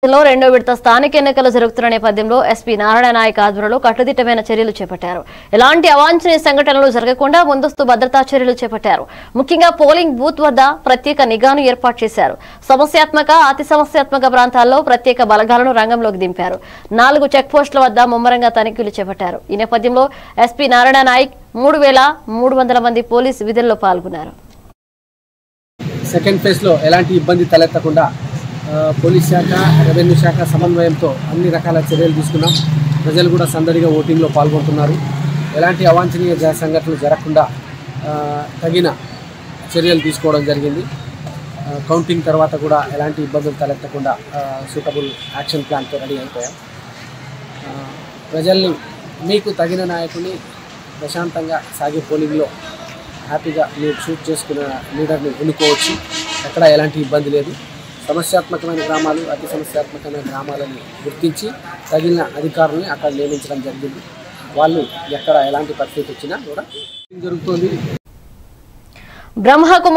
లో రెండో విడత స్థానిక ఎన్నికలు జరుగుతున్న నేపథ్యంలో ఎస్పీ నారాయణ నాయక్ ఆధ్వర్యంలో కట్టుదిట్టమైన చర్యలు చేపట్టారు ఎలాంటి అవాంఛనీయ సంఘటనలు జరగకుండా ముందస్తు భద్రతా చర్యలు చేపట్టారు ముఖ్యంగా పోలింగ్ బూత్ వద్ద ప్రత్యేక నిఘాను ఏర్పాటు చేశారు సమస్యాత్మక అతి సమస్యాత్మక ప్రాంతాల్లో ప్రత్యేక బలగాలను రంగంలోకి దింపారు నాలుగు చెక్ పోస్టుల వద్ద ముమ్మరంగా తనిఖీలు చేపట్టారు ఈ నేపథ్యంలో ఎస్పీ నారాయణ నాయక్ మూడు వేల మూడు వందల మంది పోలీసు విధుల్లో పాల్గొన్నారు సెకండ్ ఫేజ్లో ఎలాంటి ఇబ్బంది తలెత్తకుండా ఆ, పోలీస్ శాఖ రెవెన్యూ శాఖ సమన్వయంతో అన్ని రకాల చర్యలు తీసుకున్నాం ప్రజలు కూడా సందడిగా ఓటింగ్లో పాల్గొంటున్నారు ఎలాంటి అవాంఛనీయ జ- సంఘటనలు జరగకుండా ఆ, తగిన చర్యలు తీసుకోవడం జరిగింది ఆ, కౌంటింగ్ తర్వాత కూడా ఎలాంటి ఇబ్బందులు తలెత్తకుండా సూటబుల్ యాక్షన్ ప్లాన్తో రెడీ అయిపోయాం ఆ, ప్రజల్ని మీకు తగిన నాయకుని ప్రశాంతంగా సాగే పోలింగ్లో హ్యాపీగా మీరు షూట్ చేసుకున్న లీడర్ని ఎన్నుకోవచ్చు ఎక్కడ ఎలాంటి ఇబ్బంది లేదు సమస్యాత్మకమైన గ్రామాలు అతి సమస్యాత్మకమైన గ్రామాలని గుర్తించి తగిన అధికారుల్ని అక్కడ నియమించడం జరిగింది వాళ్ళు ఎక్కడ ఎలాంటి పరిస్థితి వచ్చినా కూడా జరుగుతుంది బ్రహ్మకుమార్